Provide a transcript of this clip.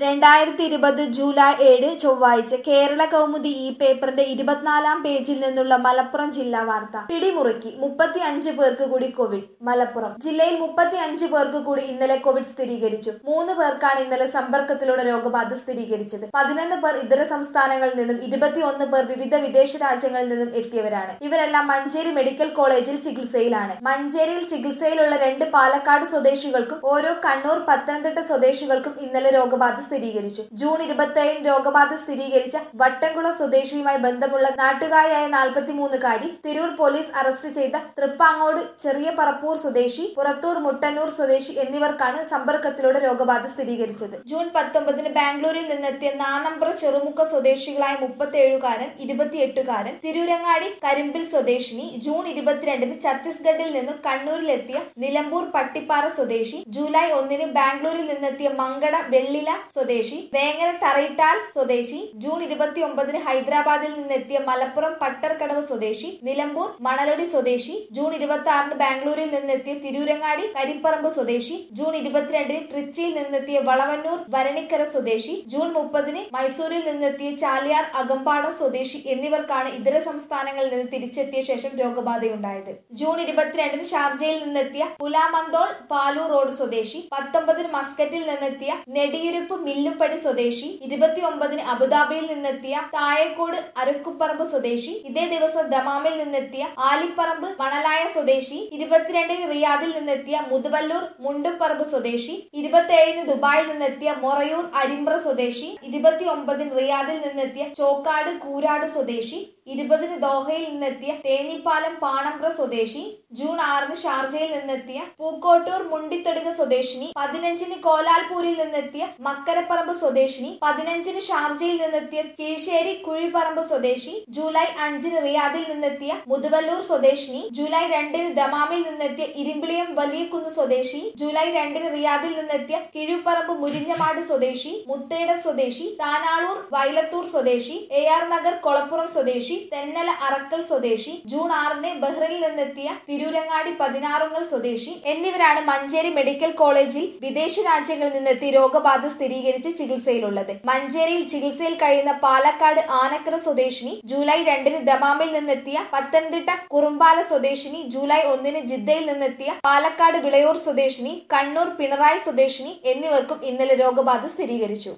രണ്ടായിരത്തി ഇരുപത് ജൂലൈ ഏഴ് ചൊവ്വാഴ്ച കേരള കൗമുദി ഈ പേപ്പറിന്റെ ഇരുപത്തിനാലാം പേജിൽ നിന്നുള്ള മലപ്പുറം ജില്ലാ വാർത്ത പിടിമുറുക്കി മുപ്പത്തി അഞ്ച് പേർക്ക് കൂടി കോവിഡ് മലപ്പുറം ജില്ലയിൽ മുപ്പത്തി അഞ്ച് പേർക്ക് കൂടി ഇന്നലെ കോവിഡ് സ്ഥിരീകരിച്ചു മൂന്ന് പേർക്കാണ് ഇന്നലെ സമ്പർക്കത്തിലൂടെ രോഗബാധ സ്ഥിരീകരിച്ചത് പതിനൊന്ന് പേർ ഇതര സംസ്ഥാനങ്ങളിൽ നിന്നും ഇരുപത്തിയൊന്ന് പേർ വിവിധ വിദേശ രാജ്യങ്ങളിൽ നിന്നും എത്തിയവരാണ് ഇവരെല്ലാം മഞ്ചേരി മെഡിക്കൽ കോളേജിൽ ചികിത്സയിലാണ് മഞ്ചേരിയിൽ ചികിത്സയിലുള്ള രണ്ട് പാലക്കാട് സ്വദേശികൾക്കും ഓരോ കണ്ണൂർ പത്തനംതിട്ട സ്വദേശികൾക്കും ഇന്നലെ രോഗബാധ സ്ഥിരീകരിച്ചു ജൂൺ ഇരുപത്തിയേഴിന് രോഗബാധ സ്ഥിരീകരിച്ച വട്ടംകുളം സ്വദേശിയുമായി ബന്ധമുള്ള നാട്ടുകാരിയായ നാൽപ്പത്തിമൂന്നുകാരി തിരൂർ പോലീസ് അറസ്റ്റ് ചെയ്ത തൃപ്പാങ്ങോട് ചെറിയ പറപ്പൂർ സ്വദേശി പുറത്തൂർ മുട്ടന്നൂർ സ്വദേശി എന്നിവർക്കാണ് സമ്പർക്കത്തിലൂടെ രോഗബാധ സ്ഥിരീകരിച്ചത് ജൂൺ പത്തൊമ്പതിന് ബാംഗ്ലൂരിൽ നിന്നെത്തിയ നാനമ്പ്ര ചെറുമുക്ക സ്വദേശികളായ മുപ്പത്തിയേഴുകാരൻ ഇരുപത്തിയെട്ടുകാരൻ തിരൂരങ്ങാടി കരിമ്പിൽ സ്വദേശിനി ജൂൺ ഇരുപത്തിരണ്ടിന് ഛത്തീസ്ഗഡിൽ നിന്നും കണ്ണൂരിലെത്തിയ നിലമ്പൂർ പട്ടിപ്പാറ സ്വദേശി ജൂലൈ ഒന്നിന് ബാംഗ്ലൂരിൽ നിന്നെത്തിയ മങ്കട വെള്ളില സ്വദേശി വേങ്ങര തറയിട്ടാൽ സ്വദേശി ജൂൺ ഇരുപത്തി ഒമ്പതിന് ഹൈദരാബാദിൽ നിന്നെത്തിയ മലപ്പുറം പട്ടർക്കടവ് സ്വദേശി നിലമ്പൂർ മണലൊടി സ്വദേശി ജൂൺ ഇരുപത്തി ആറിന് ബാംഗ്ലൂരിൽ നിന്നെത്തിയ തിരൂരങ്ങാടി കരിപ്പറമ്പ് സ്വദേശി ജൂൺ ഇരുപത്തിരണ്ടിന് ട്രിച്ചിയിൽ നിന്നെത്തിയ വളവന്നൂർ വരണിക്കര സ്വദേശി ജൂൺ മുപ്പതിന് മൈസൂരിൽ നിന്നെത്തിയ ചാലിയാർ അകമ്പാടം സ്വദേശി എന്നിവർക്കാണ് ഇതര സംസ്ഥാനങ്ങളിൽ നിന്ന് തിരിച്ചെത്തിയ ശേഷം രോഗബാധയുണ്ടായത് ജൂൺ ഇരുപത്തിരണ്ടിന് ഷാർജയിൽ നിന്നെത്തിയ പുലാമന്തോൾ പാലൂർ റോഡ് സ്വദേശി പത്തൊമ്പതിന് മസ്കറ്റിൽ നിന്നെത്തിയ നെടിയിരുപ്പ് മില്ലുംപടി സ്വദേശി ഇരുപത്തിയൊമ്പതിന് അബുദാബിയിൽ നിന്നെത്തിയ താഴേക്കോട് അരക്കുപ്പറമ്പ് സ്വദേശി ഇതേ ദിവസം ദമാമിൽ നിന്നെത്തിയ ആലിപ്പറമ്പ് മണലായ സ്വദേശി ഇരുപത്തിരണ്ടിന് റിയാദിൽ നിന്നെത്തിയ മുതുവല്ലൂർ മുണ്ടുപ്പറമ്പ് സ്വദേശി ഇരുപത്തിയേഴിന് ദുബായിൽ നിന്നെത്തിയ മൊറയൂർ അരിമ്പ്ര സ്വദേശി ഇരുപത്തിയൊമ്പതിന് റിയാദിൽ നിന്നെത്തിയ ചോക്കാട് കൂരാട് സ്വദേശി ഇരുപതിന് ദോഹയിൽ നിന്നെത്തിയ തേഞ്ഞിപ്പാലം പാണമ്പ്ര സ്വദേശി ജൂൺ ആറിന് ഷാർജയിൽ നിന്നെത്തിയ പൂക്കോട്ടൂർ മുണ്ടിത്തൊടുക സ്വദേശിനി പതിനഞ്ചിന് കോലാൽപൂരിൽ നിന്നെത്തിയ മക്കരപ്പറമ്പ് സ്വദേശിനി പതിനഞ്ചിന് ഷാർജയിൽ നിന്നെത്തിയ കീഴ്ശ്ശേരി കുഴിപ്പറമ്പ് സ്വദേശി ജൂലൈ അഞ്ചിന് റിയാദിൽ നിന്നെത്തിയ മുതുവല്ലൂർ സ്വദേശിനി ജൂലൈ രണ്ടിന് ദമാമിൽ നിന്നെത്തിയ ഇരുമ്പിളിയം വലിയകുന്ന് സ്വദേശി ജൂലൈ രണ്ടിന് റിയാദിൽ നിന്നെത്തിയ കിഴുപ്പറമ്പ് മുരിഞ്ഞമാട് സ്വദേശി മുത്തേട സ്വദേശി താനാളൂർ വൈലത്തൂർ സ്വദേശി എ ആർ നഗർ കൊളപ്പുറം സ്വദേശി തെന്നല അറക്കൽ സ്വദേശി ജൂൺ ആറിന് ബഹ്റൈനിൽ നിന്നെത്തിയ തിരൂരങ്ങാടി പതിനാറുങ്ങൽ സ്വദേശി എന്നിവരാണ് മഞ്ചേരി മെഡിക്കൽ കോളേജിൽ വിദേശ രാജ്യങ്ങളിൽ നിന്നെത്തി രോഗബാധ സ്ഥിരീകരിച്ച് ചികിത്സയിലുള്ളത് മഞ്ചേരിയിൽ ചികിത്സയിൽ കഴിയുന്ന പാലക്കാട് ആനക്കര സ്വദേശിനി ജൂലൈ രണ്ടിന് ദമാമിൽ നിന്നെത്തിയ പത്തനംതിട്ട കുറുമ്പാല സ്വദേശിനി ജൂലൈ ഒന്നിന് ജിദ്ദയിൽ നിന്നെത്തിയ പാലക്കാട് വിളയൂർ സ്വദേശിനി കണ്ണൂർ പിണറായി സ്വദേശിനി എന്നിവർക്കും ഇന്നലെ രോഗബാധ സ്ഥിരീകരിച്ചു